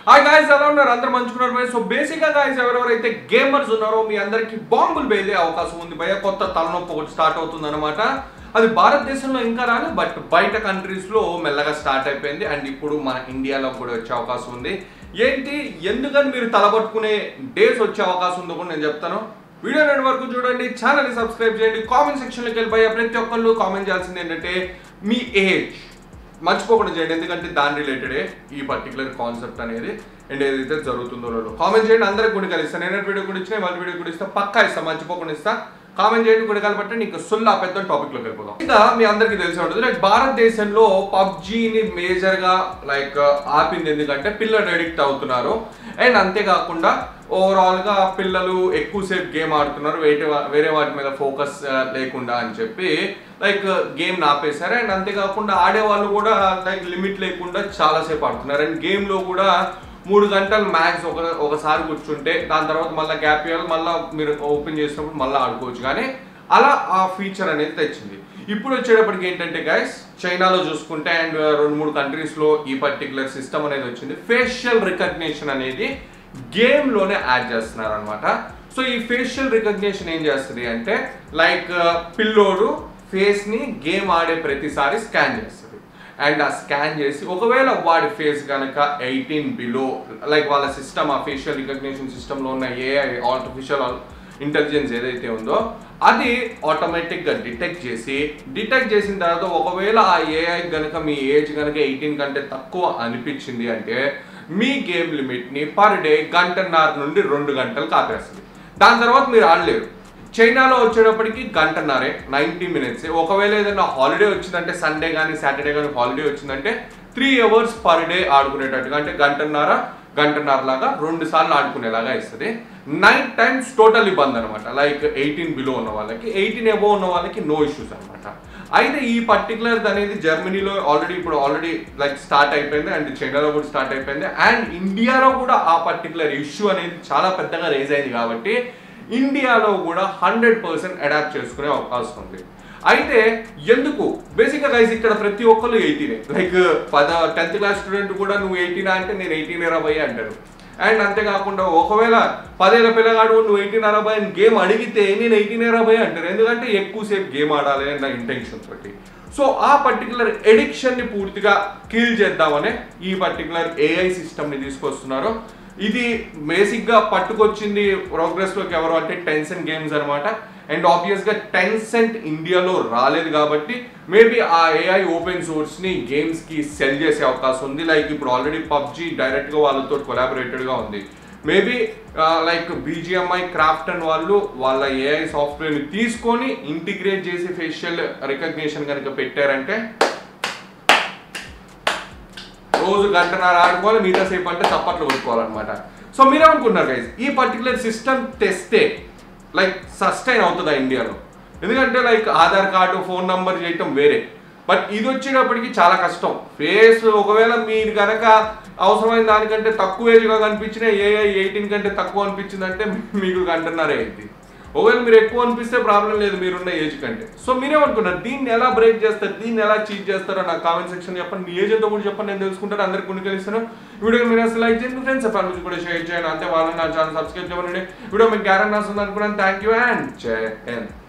hi guys ఎలా ఉన్నారు అందరూ మంచుకున్నారు భయ సో బేసిక్ గా గాయస్ ఎవరెవరైతే గేమర్స్ ఉన్నారో మీ అందరికి బాంబులు బేలే అవకాశం ఉంది భయ కొత్త తలనొప్పి ఒకటి స్టార్ట్ అవుతుంది అనమాట అది భారతదేశంలో ఇంకా రాని బట్ బయట కంట్రీస్ లో మెల్లగా స్టార్ట్ అయిపోయింది అండ్ ఇప్పుడు మన ఇండియాలో కూడా వచ్చే అవకాశం ఉంది ఏంటి ఎందుకని మీరు తలపట్టుకునే డేస్ వచ్చే అవకాశం ఉందో కూడా నేను చెప్తాను వీడియో రెండు వరకు చూడండి ఛానల్ని సబ్స్క్రైబ్ చేయండి కామెంట్ సెక్షన్లోకి వెళ్ళిపోయా ప్రతి ఒక్కళ్ళు కామెంట్ చేయాల్సింది ఏంటంటే మీ ఏజ్ మర్చిపోకుండా చేయండి ఎందుకంటే దాని రిలేటెడే ఈ పర్టికులర్ కాన్సెప్ట్ అనేది అండ్ ఏదైతే జరుగుతుందో కామెంట్ చేయండి అందరికి గుడి కలిస్తాను నేను వీడియో కూడా ఇచ్చిన వాళ్ళ వీడియో కూడా ఇస్తా పక్కా ఇస్తా మర్చిపోకుండా ఇస్తా కామెంట్ చేయండి గుడి కలిపట్టే నీకు సుల్లా పెద్ద టాపిక్ లోకి వెళ్ళిపోదాం ఇంకా మీ అందరికీ తెలిసి ఉంటుంది లైక్ భారతదేశంలో పబ్జీని మేజర్ గా లైక్ ఆపింది ఎందుకంటే పిల్లలు అడిక్ట్ అవుతున్నారు అండ్ అంతేకాకుండా ఓవరాల్ గా పిల్లలు ఎక్కువసేపు గేమ్ ఆడుతున్నారు వేరే వా- వేరే వాటి మీద ఫోకస్ లేకుండా అని చెప్పి లైక్ గేమ్ ఆపేశారు అండ్ అంతేకాకుండా ఆడేవాళ్ళు కూడా లైక్ లిమిట్ లేకుండా చాలాసేపు ఆడుతున్నారు అండ్ గేమ్ లో కూడా మూడు గంటలు మ్యాక్స్ ఒక ఒకసారి కూర్చుంటే దాని తర్వాత మళ్ళీ గ్యాప్ ఇవ్వాలి మళ్ళీ మీరు ఓపెన్ చేసినప్పుడు మళ్ళీ ఆడుకోవచ్చు కానీ అలా ఆ ఫీచర్ అనేది తెచ్చింది ఇప్పుడు వచ్చేటప్పటికి ఏంటంటే గైస్ చైనాలో చూసుకుంటే అండ్ రెండు మూడు కంట్రీస్లో ఈ పర్టికులర్ సిస్టమ్ అనేది వచ్చింది ఫేషియల్ రికగ్నిషన్ అనేది గేమ్లోనే యాడ్ చేస్తున్నారు అనమాట సో ఈ ఫేషియల్ రికగ్నిషన్ ఏం చేస్తుంది అంటే లైక్ పిల్లోడు ఫేస్ని గేమ్ ఆడే ప్రతిసారి స్కాన్ చేస్తుంది అండ్ ఆ స్కాన్ చేసి ఒకవేళ వాడి ఫేస్ కనుక ఎయిటీన్ బిలో లైక్ వాళ్ళ సిస్టమ్ ఆ ఫేషియల్ రికగ్నిషన్ సిస్టంలో ఉన్న ఏఐ ఆర్టిఫిషియల్ ఇంటెలిజెన్స్ ఏదైతే ఉందో అది ఆటోమేటిక్గా డిటెక్ట్ చేసి డిటెక్ట్ చేసిన తర్వాత ఒకవేళ ఆ ఏఐ కనుక మీ ఏజ్ కనుక ఎయిటీన్ కంటే తక్కువ అనిపించింది అంటే మీ గేమ్ లిమిట్ని పర్ డే గంటన్నర నుండి రెండు గంటలు కాపేస్తుంది దాని తర్వాత మీరు ఆడలేరు చైనాలో వచ్చేటప్పటికి గంటన్నరే నైంటీ మినిట్స్ ఒకవేళ ఏదైనా హాలిడే వచ్చిందంటే సండే కానీ సాటర్డే కానీ హాలిడే వచ్చిందంటే త్రీ అవర్స్ పర్ డే ఆడుకునేటట్టుగా అంటే గంటన్నర గంటన్నర లాగా రెండు సార్లు ఆడుకునేలాగా ఇస్తుంది నైన్ టైమ్స్ టోటల్లీ బంద్ అనమాట లైక్ ఎయిటీన్ బిలో ఉన్న వాళ్ళకి ఎయిటీన్ ఎబో ఉన్న వాళ్ళకి నో ఇష్యూస్ అనమాట అయితే ఈ పర్టికులర్ అనేది జర్మనీలో ఆల్రెడీ ఇప్పుడు ఆల్రెడీ లైక్ స్టార్ట్ అయిపోయింది అండ్ చైనాలో కూడా స్టార్ట్ అయిపోయింది అండ్ ఇండియాలో కూడా ఆ పర్టికులర్ ఇష్యూ అనేది చాలా పెద్దగా రేజ్ అయింది కాబట్టి ఇండియాలో కూడా హండ్రెడ్ పర్సెంట్ అడాప్ట్ చేసుకునే అవకాశం ఉంది అయితే ఎందుకు బేసిక్గా గైస్ ఇక్కడ ప్రతి ఒక్కరు ఎయిటీనే లైక్ పద టెన్త్ క్లాస్ స్టూడెంట్ కూడా నువ్వు ఎయిటీనా అంటే నేను ఎయిటీన్ ఇరవై అంటారు అండ్ అంతేకాకుండా ఒకవేళ పదేళ్ళ పిల్లగాడు నువ్వు ఎయిటీన్ అరవై అని గేమ్ అడిగితే నేను ఎయిటీన్ ఇరవై అంటారు ఎందుకంటే ఎక్కువసేపు గేమ్ ఆడాలి అని నా ఇంటెన్షన్ తోటి సో ఆ పర్టికులర్ ఎడిక్షన్ ని పూర్తిగా కిల్ చేద్దామనే ఈ పర్టికులర్ ఏఐ సిస్టమ్ ని తీసుకొస్తున్నారు ఇది బేసిక్ గా పట్టుకొచ్చింది ప్రోగ్రెస్ లోకి ఎవరు అంటే టెన్సెంట్ గేమ్స్ అనమాట అండ్ ఆబ్వియస్ గా టెన్సెంట్ ఇండియాలో రాలేదు కాబట్టి మేబీ ఆ ఏఐ ఓపెన్ సోర్స్ ని గేమ్స్ కి సెల్ చేసే అవకాశం ఉంది లైక్ ఇప్పుడు ఆల్రెడీ పబ్జి డైరెక్ట్ గా వాళ్ళతో కొలాబరేటెడ్ గా ఉంది మేబీ లైక్ బీజిఎంఐ క్రాఫ్ట్ అని వాళ్ళు వాళ్ళ ఏఐ సాఫ్ట్వేర్ ని తీసుకొని ఇంటిగ్రేట్ చేసి ఫేషియల్ రికగ్నిషన్ కనుక పెట్టారంటే రోజు గంటన్నర ఆడుకోవాలి మిగతా సేపు అంటే చప్పట్లు కొట్టుకోవాలన్నమాట సో మీరేమనుకుంటున్నారు గైజ్ ఈ పర్టికులర్ సిస్టమ్ తెస్తే లైక్ సస్టైన్ అవుతుందా ఇండియాలో ఎందుకంటే like Aadhaar card phone number చేయటం వేరే బట్ ఇది వచ్చేటప్పటికి చాలా కష్టం ఫేస్ ఒకవేళ మీరు కనుక అవసరమైన దానికంటే తక్కువ ఏజ్గా కనిపించిన ఏఐ ఎయిటీన్ కంటే తక్కువ అనిపించిందంటే మీకు గంటన్నరే అయింది ఒకవేళ మీరు ఎక్కువ అనిపిస్తే ప్రాబ్లం లేదు మీరున్న ఏజ్ కంటే సో మీరేమనుకున్నారు దీన్ని ఎలా బ్రేక్ చేస్తారు దీన్ని ఎలా చీట్ చేస్తారో నాకు కామెంట్ సెక్షన్ చెప్పండి మీ ఏజ్ ఎంతో కూడా చెప్పండి నేను తెలుసుకుంటాను అందరికి కొన్ని కలిస్తాను వీడియో మీరు అసలు లైక్ చేయండి ఫ్రెండ్స్ ఫ్యామిలీస్ కూడా షేర్ చేయండి అంతే వాళ్ళని నా ఛానల్ సబ్స్క్రైబ్ చేయండి వీడియో మీకు గ్యారెంటీ వస్తుంది అనుకున్నాను థ్యాంక్ యూ అండ్ జై హింద్